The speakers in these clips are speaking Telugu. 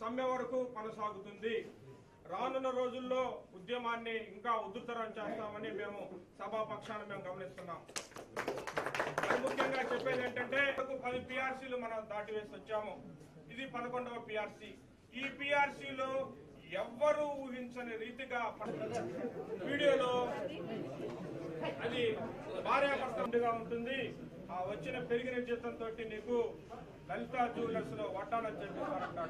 సమ్మె వరకు కొనసాగుతుంది రానున్న రోజుల్లో ఉద్యమాన్ని ఇంకా ఉధృతరం చేస్తామని మేము సభాపక్షాన్ని మేము గమనిస్తున్నాం మరి ముఖ్యంగా చెప్పేది ఏంటంటే పది పిఆర్సీలు మనం దాటివేసి వచ్చాము ఇది పదకొండవ పిఆర్సీ ఈ పిఆర్సీలో ఎవ్వరూ ఊహించని రీతిగా వీడియోలో అది భార్యాభర్తగా ఉంటుంది ఆ వచ్చిన పెరిగిన జీతంతో నీకు లలితా జ్యువెలర్స్ లో వడ్డానని చెప్పేస్తారంటాడు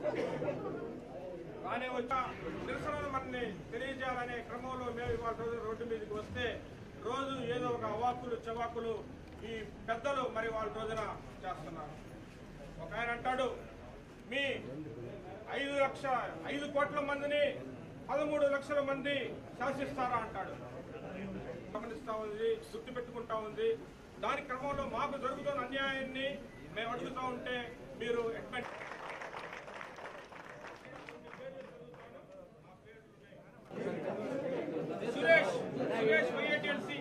కానీ వచ్చా నిరసనలు మనల్ని తెలియజేయాలనే క్రమంలో మేము ఇవాళ రోజు రోడ్డు మీదకి వస్తే రోజు ఏదో ఒక అవాకులు చవాకులు ఈ పెద్దలు మరి వాళ్ళ రోజున చేస్తున్నారు ఒక ఆయన అంటాడు మీ ఐదు లక్ష ఐదు కోట్ల మందిని పదమూడు లక్షల మంది శాసిస్తారా అంటాడు గమనిస్తా ఉంది గుర్తు పెట్టుకుంటా ఉంది దాని క్రమంలో మాకు జరుగుతున్న అన్యాయాన్ని మేము అడుగుతా ఉంటే మీరు అడ్మిట్ సురేష్ సురేష్ వైఎటిఎల్సి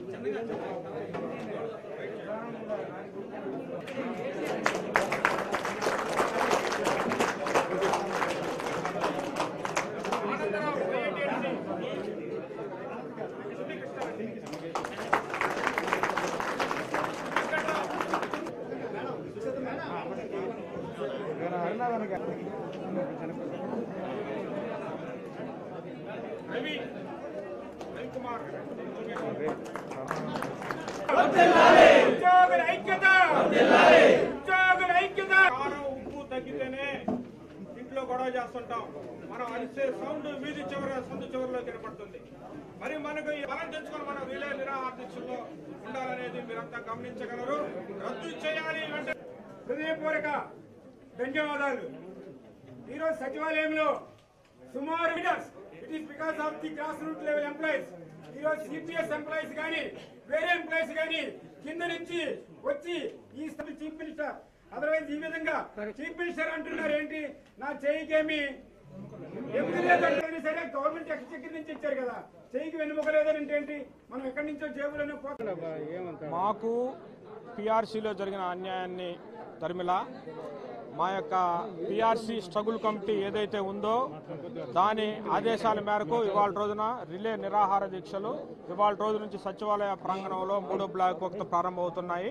ఆనందరావు వైఎటిఎల్సి రవి రవికుమార్ ఉద్యోగుల ఐక్యత ఉద్యోగుల ఐక్యత కారం ఉప్పు తగ్గితేనే ఇంట్లో గొడవ చేస్తుంటాం మనం అరిసే సౌండ్ వీధి చివర సందు చివరిలో కనపడుతుంది మరి మనకు ఈ బలం తెచ్చుకొని మనం రిలే నిరాహార్దీక్షల్లో ఉండాలనేది మీరంతా గమనించగలరు రద్దు చేయాలి అంటే హృదయపూర్వక ధన్యవాదాలు ఈరోజు సచివాలయంలో సుమారు leaders it is because of the grass root level employees ఈరోజు సిపిఎస్ ఎంప్లాయీస్ కానీ వేరే ఎంప్లాయీస్ కానీ కింద నుంచి వచ్చి ఈ చీఫ్ మినిస్టర్ అదర్వైజ్ ఈ విధంగా చీఫ్ మినిస్టర్ అంటున్నారు ఏంటి నా చేయికేమి ఎప్పుడు లేదంటే సరే గవర్నమెంట్ ఎక్స్చెక్కర్ నుంచి ఇచ్చారు కదా చేయికి వెన్నుముకలేదంటే ఏంటి మనం ఎక్కడి నుంచో జేబులోనే పోతున్నాం మాకు పిఆర్సీలో జరిగిన అన్యాయాన్ని తరిమిల మా యొక్క పిఆర్సీ స్ట్రగుల్ కమిటీ ఏదైతే ఉందో దాని ఆదేశాల మేరకు ఇవాళ రోజున రిలే నిరాహార దీక్షలు ఇవాళ రోజు నుంచి సచివాలయ ప్రాంగణంలో మూడో బ్లాక్ ఒకటి ప్రారంభమవుతున్నాయి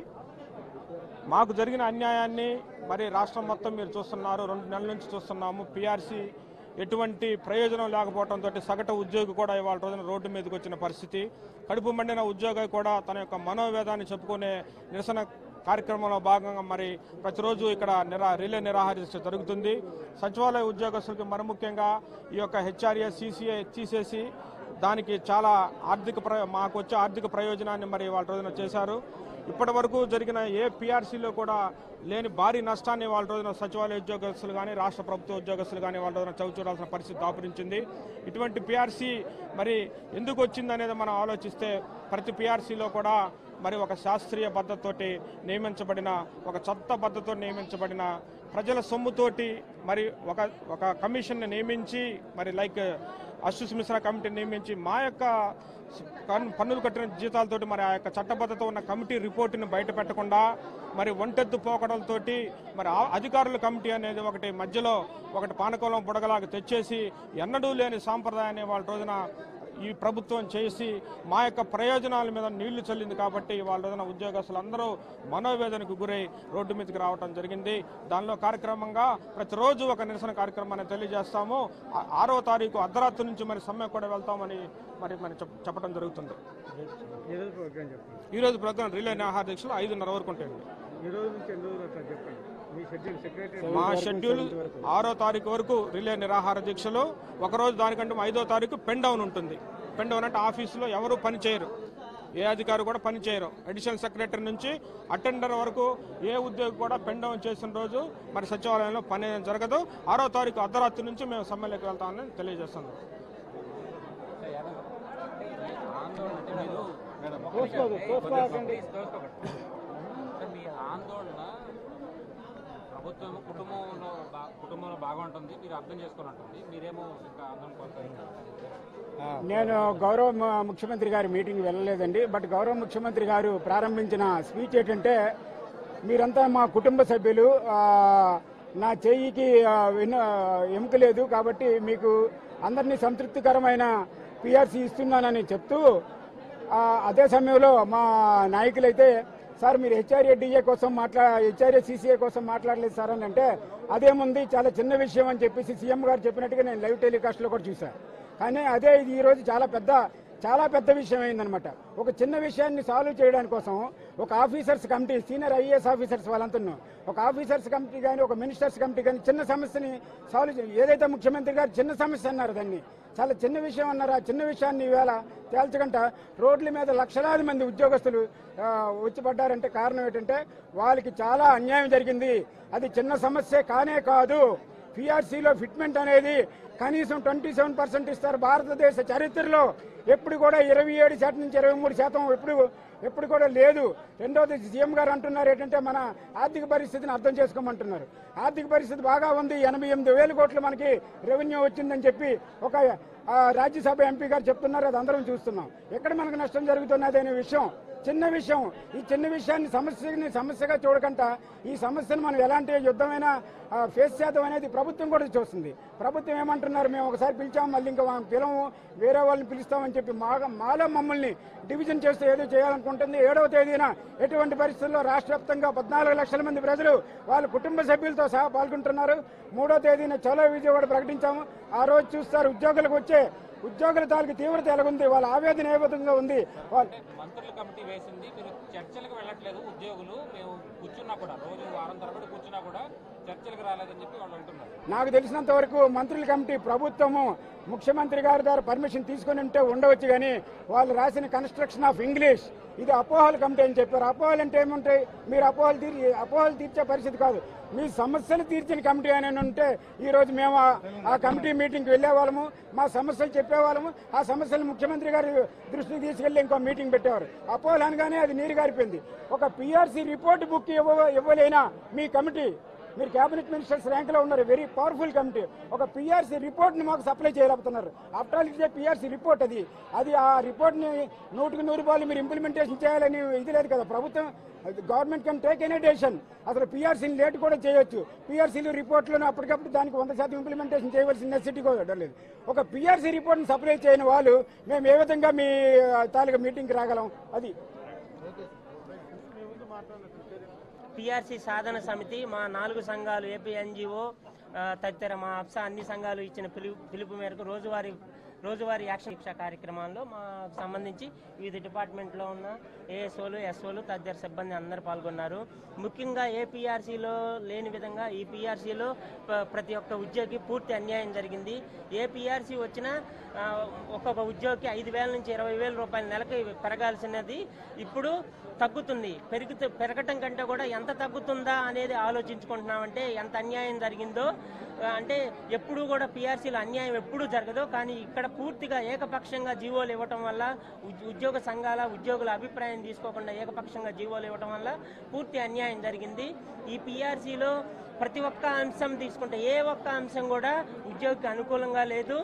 మాకు జరిగిన అన్యాయాన్ని మరి రాష్ట్రం మొత్తం మీరు చూస్తున్నారు రెండు నెలల నుంచి చూస్తున్నాము పిఆర్సీ ఎటువంటి ప్రయోజనం లేకపోవడంతో సగటు ఉద్యోగి కూడా ఇవాళ రోజున రోడ్డు మీదకి వచ్చిన పరిస్థితి కడుపు మండిన ఉద్యోగి కూడా తన యొక్క మనోవేదాన్ని చెప్పుకునే నిరసన కార్యక్రమంలో భాగంగా మరి ప్రతిరోజు ఇక్కడ నిరా రిలే నిరాహారీక్ష జరుగుతుంది సచివాలయ ఉద్యోగస్తులకు మరి ముఖ్యంగా ఈ యొక్క హెచ్ఆర్ఏ సీసీఏ తీసేసి దానికి చాలా ఆర్థిక ప్ర మాకు వచ్చే ఆర్థిక ప్రయోజనాన్ని మరి వాళ్ళ రోజున చేశారు ఇప్పటి వరకు జరిగిన ఏ పిఆర్సీలో కూడా లేని భారీ నష్టాన్ని వాళ్ళ రోజున సచివాలయ ఉద్యోగస్తులు కానీ రాష్ట్ర ప్రభుత్వ ఉద్యోగస్తులు కానీ వాళ్ళ రోజున చవి చూడాల్సిన పరిస్థితి దాపురించింది ఇటువంటి పిఆర్సీ మరి ఎందుకు వచ్చింది అనేది మనం ఆలోచిస్తే ప్రతి పిఆర్సీలో కూడా మరి ఒక శాస్త్రీయ పద్ధతితోటి నియమించబడిన ఒక చట్ట పద్ధతితో నియమించబడిన ప్రజల సొమ్ముతోటి మరి ఒక ఒక కమిషన్ని నియమించి మరి లైక్ అశుస్ మిశ్రా కమిటీని నియమించి మా యొక్క కన్- పన్నులు కట్టిన జీతాలతోటి మరి ఆ యొక్క చట్టబద్ధత ఉన్న కమిటీ రిపోర్టుని బయట పెట్టకుండా మరి ఒంటెత్తు పోకడలతోటి మరి ఆ అధికారుల కమిటీ అనేది ఒకటి మధ్యలో ఒకటి పానకంలో బుడగలాగా తెచ్చేసి ఎన్నడూ లేని సాంప్రదాయాన్ని వాళ్ళ రోజున ఈ ప్రభుత్వం చేసి మా యొక్క ప్రయోజనాల మీద నీళ్లు చల్లింది కాబట్టి వాళ్ళ రోజున ఉద్యోగస్తులందరూ మనోవేదనకు గురై రోడ్డు మీదకి రావడం జరిగింది దానిలో కార్యక్రమంగా ప్రతిరోజు ఒక నిరసన కార్యక్రమాన్ని తెలియజేస్తాము ఆ- ఆరో తారీఖు అర్ధరాత్రి నుంచి మరి సమ్మె కూడా వెళ్తామని మరి మరి చెప్- చెప్పడం జరుగుతుంది ఈరోజు ప్రోగ్రామ్ చెప్పండి ఈ రోజు ప్రోగ్రాం రిలే ఆహార దీక్షలు ఐదున్నర వరకు ఉంటాయండి ఈ రోజు నుంచి ఎన్ని రోజులు వస్తారు చెప్పండి మీ షెడ్యూల్ సెక్రటరీ మా షెడ్యూల్ ఆరో తారీఖు వరకు రిలే నిరాహార దీక్షలు ఒకరోజు దానికంటే ఐదో తారీఖు పెన్ డౌన్ ఉంటుంది పెన్ డౌన్ అంటే ఆఫీసులో ఎవరు పని చేయరు ఏ అధికారి కూడా పని చేయరు అడిషనల్ సెక్రటరీ నుంచి అటెండర్ వరకు ఏ ఉద్యోగి కూడా పెన్ డౌన్ చేసిన రోజు మరి సచివాలయంలో పని ఏం జరగదు ఆరో తారీఖు అర్ధరాత్రి నుంచి మేము సమ్మెలోకి వెళ్తామని తెలియజేస్తున్నాం చూసుకోదు చూసుకోకండి అంటే మీ ఆందోళన ప్రభుత్వం కుటుంబంలో బా- కుటుంబంలో బాగుంటుంది మీరు అర్థం చేసుకుని ఉంటుంది మీరేమో ఇంకా ఆందోళన పడతారు నేను గౌరవ ము- ముఖ్యమంత్రి గారి మీటింగ్ వెళ్ళలేదండి బట్ గౌరవ ముఖ్యమంత్రి గారు ప్రారంభించిన స్పీచ్ ఏంటంటే మీరంతా మా కుటుంబ సభ్యులు ఆ, నా చెయ్యికి ఆ, వెన్ను ఆ, ఎముక లేదు కాబట్టి మీకు అందరినీ సంతృప్తికరమైన పిఆర్సీ ఇస్తున్నానని చెప్తూ ఆ, అదే సమయంలో మా నాయకులైతే సార్ మీరు హెచ్ఆర్ఏ డిఏ కోసం మాట్లా హెచ్ఆర్ఏ సీసీఏ కోసం మాట్లాడలేదు సార్ అని అంటే అదేముంది చాలా చిన్న విషయం అని చెప్పేసి సీఎం గారు చెప్పినట్టుగా నేను లైవ్ టెలికాస్ట్లో కూడా చూశాను కానీ అదే ఇది ఈరోజు చాలా పెద్ద చాలా పెద్ద విషయం అయిందనమాట ఒక చిన్న విషయాన్ని సాల్వ్ చేయడానికి కోసం ఒక officers committee senior IAS officers వాళ్ళంతా ఒక ఆఫీసర్స్ కమిటీ కానీ ఒక మినిస్టర్స్ కమిటీ కానీ చిన్న సమస్యని సాల్వ్ చే ఏదైతే ముఖ్యమంత్రి గారు చిన్న సమస్య అన్నారు దాన్ని చాలా చిన్న విషయం అన్నారు ఆ చిన్న విషయాన్ని ఈవేళ తేల్చకుండా రోడ్ల మీద లక్షలాది మంది ఉద్యోగస్తులు ఆ, వచ్చి పడ్డారంటే కారణం ఏంటంటే వాళ్ళకి చాలా అన్యాయం జరిగింది అది చిన్న సమస్య కానే కాదు పిఆర్సీలో ఫిట్మెంట్ అనేది కనీసం ట్వంటీ సెవెన్ పర్సెంట్ ఇస్తారు భారతదేశ చరిత్రలో ఎప్పుడు కూడా ఇరవై ఏడు శాతం నుంచి ఇరవై మూడు శాతం ఎప్పుడు ఎప్పుడు కూడా లేదు రెండోది సీఎం గారు అంటున్నారు ఏంటంటే మన ఆర్థిక పరిస్థితిని అర్థం చేసుకోమంటున్నారు ఆర్థిక పరిస్థితి బాగా ఉంది ఎనభై ఎనిమిది వేల కోట్లు మనకి రెవెన్యూ వచ్చిందని చెప్పి ఒక ఆ, రాజ్యసభ ఎంపీ గారు చెప్తున్నారు అది అందరం చూస్తున్నాం ఎక్కడ మనకు నష్టం జరుగుతున్నది అనే విషయం చిన్న విషయం ఈ చిన్న విషయాన్ని సమస్యని సమస్యగా చూడకుండా ఈ సమస్యను మనం ఎలాంటి యుద్ధమైనా ఆ, ఫేస్ చేద్దాం అనేది ప్రభుత్వం కూడా చూస్తుంది ప్రభుత్వం ఏమంటున్నారు మేము ఒకసారి పిలిచాం మళ్ళీ ఇంకా మా పిలము వేరే వాళ్ళని పిలుస్తామని చెప్పి మా మాలో మమ్మల్ని డివిజన్ చేస్తూ ఏదో చేయాలనుకుంటుంది ఏడవ తేదీన ఎటువంటి పరిస్థితుల్లో రాష్ట్ర వ్యాప్తంగా పద్నాలుగు లక్షల మంది ప్రజలు వాళ్ళ కుటుంబ సభ్యులతో సహా పాల్గొంటున్నారు మూడో తేదీన చలో విజయవాడ ప్రకటించాము ఆ రోజు చూస్తారు ఉద్యోగులకు వచ్చే ఉద్యోగుల తాలూకు తీవ్రత ఎలాగుంది వాళ్ళ ఆవేదన ఏ విధంగా ఉంది వాళ్ళ మంత్రుల కమిటీ వేసింది మీరు చర్చలకు వెళ్ళట్లేదు ఉద్యోగులు మేము కూర్చున్నా కూడా రోజు వారం తరబడి కూర్చున్నా కూడా చర్చలకు రాలేదని చెప్పి వాళ్ళు అంటున్నారు నాకు తెలిసినంత వరకు మంత్రుల కమిటీ ప్రభుత్వము ముఖ్యమంత్రి గారి ద్వారా పర్మిషన్ తీసుకుని ఉంటే ఉండవచ్చు కానీ వాళ్ళు రాసిన కన్స్ట్రక్షన్ ఆఫ్ ఇంగ్లీష్ ఇది అపోహల కమిటీ అని చెప్పారు అపోహలు అంటే ఏముంటాయి మీరు అపోహలు తీర్చి అపోహలు తీర్చే పరిస్థితి కాదు మీ సమస్యలు తీర్చిన కమిటీ అని ఉంటే ఈ రోజు మేము ఆ- ఆ కమిటీ మీటింగ్కి వెళ్ళే వాళ్ళము మా సమస్యలు చెప్పేవాళ్ళము ఆ సమస్యలు ముఖ్యమంత్రి గారి దృష్టికి తీసుకెళ్లి ఇంకో మీటింగ్ పెట్టేవారు అపోహలు అనగానే అది నీరు గారిపోయింది ఒక పిఆర్సీ రిపోర్ట్ బుక్ ఇవ్వ ఇవ్వలేనా మీ కమిటీ మీరు కేబినెట్ మినిస్టర్స్ ర్యాంక్ లో ఉన్నారు వెరీ పవర్ఫుల్ కమిటీ ఒక పిఆర్సీ రిపోర్ట్ ని మాకు సప్లై చేయలేకపోతున్నారు after all it's PRC report అది అది ఆ రిపోర్ట్ ని నూటికి నూరు రూపాయలు మీరు ఇంప్లిమెంటేషన్ చేయాలని ఇది లేదు కదా ప్రభుత్వం government can take any decision అసలు పిఆర్సీని లేట్ కూడా చేయొచ్చు పిఆర్సీలు రిపోర్ట్లను అప్పటికప్పుడు దానికి వంద శాతం ఇంప్లిమెంటేషన్ చేయవలసిన నెసిటీ కూడా లేదు ఒక పిఆర్సీ రిపోర్ట్ని సప్లై చేయని వాళ్ళు మేము ఏ విధంగా మీ తాలూకా మీటింగ్కి రాగలం అది పిఆర్సీ సాధన సమితి మా నాలుగు సంఘాలు ఏపీ ఎన్జిఓ తదితర మా అప్సా అన్ని సంఘాలు ఇచ్చిన పిలుపు పిలుపు మేరకు రోజువారీ రోజువారీ యాక్షన్ శిక్ష కార్యక్రమాల్లో మాకు సంబంధించి వివిధ డిపార్ట్మెంట్లో ఉన్న ఏఎస్ఓలు ఎస్ఓలు తదితర సిబ్బంది అందరూ పాల్గొన్నారు ముఖ్యంగా ఏపీఆర్సీలో లేని విధంగా ఈ పీఆర్సీలో ప్రతి ఒక్క ఉద్యోగి పూర్తి అన్యాయం జరిగింది ఏ పీఆర్సీ వచ్చినా ఆ, ఒక్కొక్క ఉద్యోగికి ఐదు వేల నుంచి ఇరవై వేల రూపాయల నెలకి పెరగాల్సినది ఇప్పుడు తగ్గుతుంది పెరుగుతూ పెరగటం కంటే కూడా ఎంత తగ్గుతుందా అనేది ఆలోచించుకుంటున్నామంటే ఎంత అన్యాయం జరిగిందో ఆ, అంటే ఎప్పుడు కూడా పిఆర్సీలో అన్యాయం ఎప్పుడూ జరగదు కానీ ఇక్కడ పూర్తిగా ఏకపక్షంగా జీవోలు ఇవ్వటం వల్ల ఉద్- ఉద్యోగ సంఘాల ఉద్యోగుల అభిప్రాయం తీసుకోకుండా ఏకపక్షంగా జీవోలు ఇవ్వటం వల్ల పూర్తి అన్యాయం జరిగింది ఈ పిఆర్సీలో ప్రతి ఒక్క అంశం తీసుకుంటే ఏ ఒక్క అంశం కూడా ఉద్యోగికి అనుకూలంగా లేదు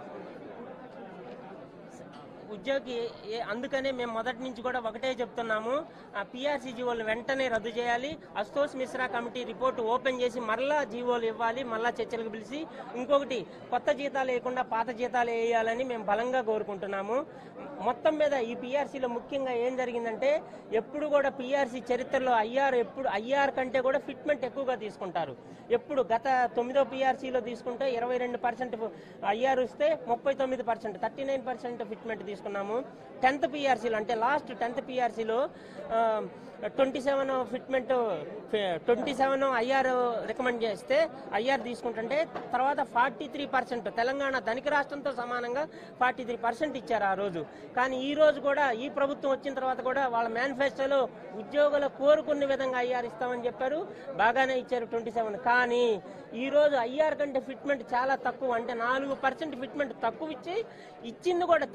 ఉద్యోగి ఏ- అందుకనే మేము మొదటి నుంచి కూడా ఒకటే చెప్తున్నాము ఆ పిఆర్సీ జీవోలు వెంటనే రద్దు చేయాలి Ashutosh Mishra committee report open చేసి మరలా జీవోలు ఇవ్వాలి మరలా చర్చలకు పిలిచి ఇంకొకటి కొత్త జీతాలు వేయకుండా పాత జీతాలు వేయాలని మేము బలంగా కోరుకుంటున్నాము మొత్తం మీద ఈ పిఆర్సీలో ముఖ్యంగా ఏం జరిగిందంటే ఎప్పుడు కూడా పిఆర్సీ చరిత్రలో ఐఆర్ ఎప్పుడు ఐఆర్ కంటే కూడా ఫిట్మెంట్ ఎక్కువగా తీసుకుంటారు ఎప్పుడు గత తొమ్మిదో పిఆర్సీలో తీసుకుంటే ఇరవై రెండు పర్సెంట్ ఐఆర్ ఇస్తే ముప్పై తొమ్మిది percent thirty nine percent fitment తీసుకున్నాము టెన్త్ పిఆర్సీలో అంటే లాస్ట్ టెన్త్ పిఆర్సీలో twenty seven fitment twenty seven IR recommend చేస్తే ఐఆర్ తీసుకుంటుంటే తర్వాత ఫార్టీ త్రీ పర్సెంట్ తెలంగాణ ధనిక రాష్ట్రంతో సమానంగా ఫార్టీ త్రీ పర్సెంట్ ఇచ్చారు ఆ రోజు కానీ ఈ రోజు కూడా ఈ ప్రభుత్వం వచ్చిన తర్వాత కూడా వాళ్ళ మేనిఫెస్టోలో ఉద్యోగులు కోరుకున్న విధంగా ఐఆర్ ఇస్తామని చెప్పారు బాగానే ఇచ్చారు ట్వంటీ సెవెన్ కానీ ఈ రోజు ఐఆర్ కంటే ఫిట్మెంట్ చాలా తక్కువ అంటే నాలుగు పర్సెంట్ ఫిట్మెంట్ తక్కువ ఇచ్చి ఇచ్చింది కూడా తీసుకున్నది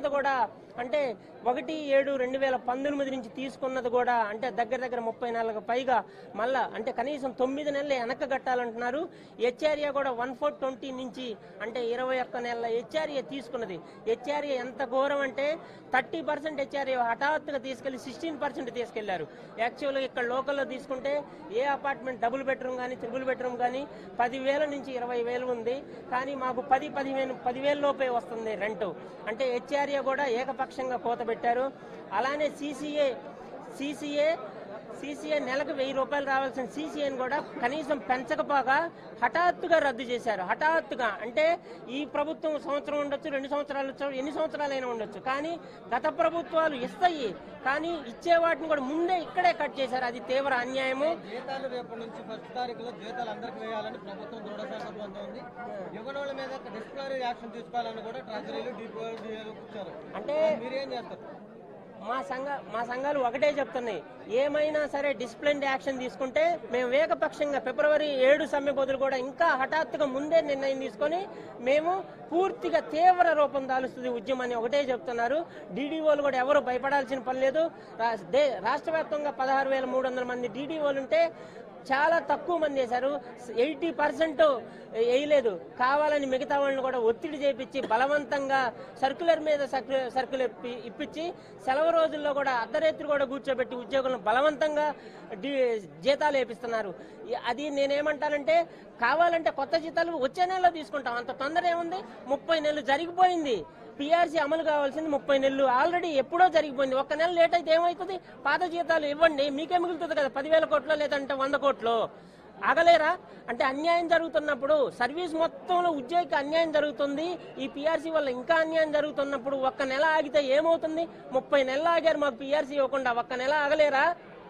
తీసుకున్నది కూడా అంటే ఒకటి ఏడు రెండు వేల పంతొమ్మిది నుంచి తీసుకున్నది కూడా అంటే దగ్గర దగ్గర ముప్పై నాలుగు పైగా మళ్ళా అంటే కనీసం తొమ్మిది నెలలు వెనక కట్టాలంటున్నారు హెచ్ఆర్ఏ కూడా వన్ ఫోర్ ట్వంటీ నుంచి అంటే ఇరవై ఒక్క నెలల హెచ్ఆర్ఏ తీసుకున్నది హెచ్ఆర్ఏ ఎంత ఘోరం అంటే థర్టీ పర్సెంట్ హెచ్ఆర్ఏ హఠాత్తుగా తీసుకెళ్లి సిక్స్టీన్ పర్సెంట్ తీసుకెళ్లారు యాక్చువల్గా ఇక్కడ లోకల్లో తీసుకుంటే ఏ అపార్ట్మెంట్ డబుల్ బెడ్రూమ్ కానీ త్రిబుల్ బెడ్రూమ్ కానీ పదివేల నుంచి ఇరవై వేలు ఉంది కానీ మాకు పది పదిహేను పదివేల లోపే వస్తుంది రెంట్ అంటే హెచ్ఆర్ఏ కూడా ఏకపక్షంగా కోత పెట్టారు అలానే సీసీఏ సీసీఏ సీసీఏ నెలకు వెయ్యి రూపాయలు రావాల్సిన సీసీఏని కూడా కనీసం పెంచకపోగా హఠాత్తుగా రద్దు చేశారు హఠాత్తుగా అంటే ఈ ప్రభుత్వం సంవత్సరం ఉండొచ్చు రెండు సంవత్సరాలు ఉండొచ్చు, ఎన్ని సంవత్సరాలైనా ఉండొచ్చు కానీ గత ప్రభుత్వాలు ఇస్తాయి కానీ ఇచ్చే వాటిని కూడా ముందే ఇక్కడే కట్ చేశారు అది తీవ్ర అన్యాయము జీతాలు రేపటి నుంచి ఫస్ట్ తారీఖులో జీతాలు అందరికి వేయాలని ప్రభుత్వం దృఢ సంకల్పంతో ఉంది యువనుల మీద డిసిప్లినరీ యాక్షన్ తీసుకోవాలని కూడా ట్రెజరీలు డిపోలు కూర్చోరు అంటే మీరేం చేస్తారు మా సంఘ మా సంఘాలు ఒకటే చెప్తున్నాయి ఏమైనా సరే డిసిప్లిన్ యాక్షన్ తీసుకుంటే మేము ఏకపక్షంగా ఫిబ్రవరి ఏడు సమ్మె బదులు కూడా ఇంకా హఠాత్తుగా ముందే నిర్ణయం తీసుకొని మేము పూర్తిగా తీవ్ర రూపం దాలుస్తుంది ఉద్యమాన్ని ఒకటే చెప్తున్నారు డీడీఓలు కూడా ఎవరు భయపడాల్సిన పని లేదు రా- దే- రాష్ట్ర వ్యాప్తంగా పదహారు వేల మూడు వందల మంది డీడీఓలు ఉంటే చాలా తక్కువ మంది వేశారు ఎయిటీ పర్సెంట్ వేయలేదు కావాలని మిగతా వాళ్ళని కూడా ఒత్తిడి చేపించి బలవంతంగా సర్కులర్ మీద సర్కు- సర్కులర్ ఇప్పి- ఇప్పించి సెలవు రోజుల్లో కూడా అర్ధరాత్రి కూడా కూర్చోబెట్టి ఉద్యోగులను బలవంతంగా డి- జీతాలు వేపిస్తున్నారు ఈ- అది నేనేమంటానంటే కావాలంటే కొత్త జీతాలు వచ్చే నెలలో తీసుకుంటాం అంత తొందర ఏముంది ముప్పై నెలలు జరిగిపోయింది పిఆర్సీ అమలు కావాల్సింది ముప్పై నెలలు ఆల్రెడీ ఎప్పుడో జరిగిపోయింది ఒక్క నెల లేట్ అయితే ఏమవుతుంది పాత జీతాలు ఇవ్వండి మీకే మిగులుతుంది కదా పదివేల కోట్లు లేదంటే వంద కోట్లు ఆగలేరా అంటే అన్యాయం జరుగుతున్నప్పుడు సర్వీస్ మొత్తంలో ఉద్యోగికి అన్యాయం జరుగుతుంది ఈ పిఆర్సీ వల్ల ఇంకా అన్యాయం జరుగుతున్నప్పుడు ఒక్క నెల ఆగితే ఏమవుతుంది ముప్పై నెలలు ఆగారు మాకు పిఆర్సీ ఇవ్వకుండా ఒక్క నెల ఆగలేరా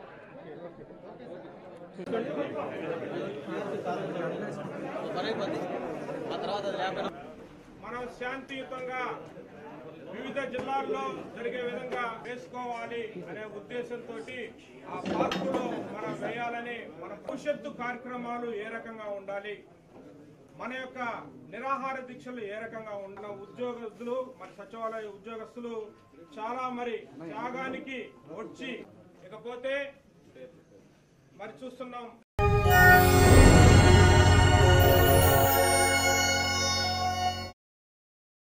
పరైపోద్ది ఆ తర్వాత అది లేకపోయినా మనం శాంతియుతంగా వివిధ జిల్లాల్లో జరిగే విధంగా వేసుకోవాలి అనే ఉద్దేశంతో ఆ పార్కులో మనం వేయాలని మన భవిష్యత్తు కార్యక్రమాలు ఏ రకంగా ఉండాలి మన యొక్క నిరాహార దీక్షలు ఏ రకంగా ఉన్న ఉద్యోగస్తులు మన సచివాలయ ఉద్యోగస్తులు చాలా మరి త్యాగానికి వచ్చి ఇకపోతే మరి చూస్తున్నాం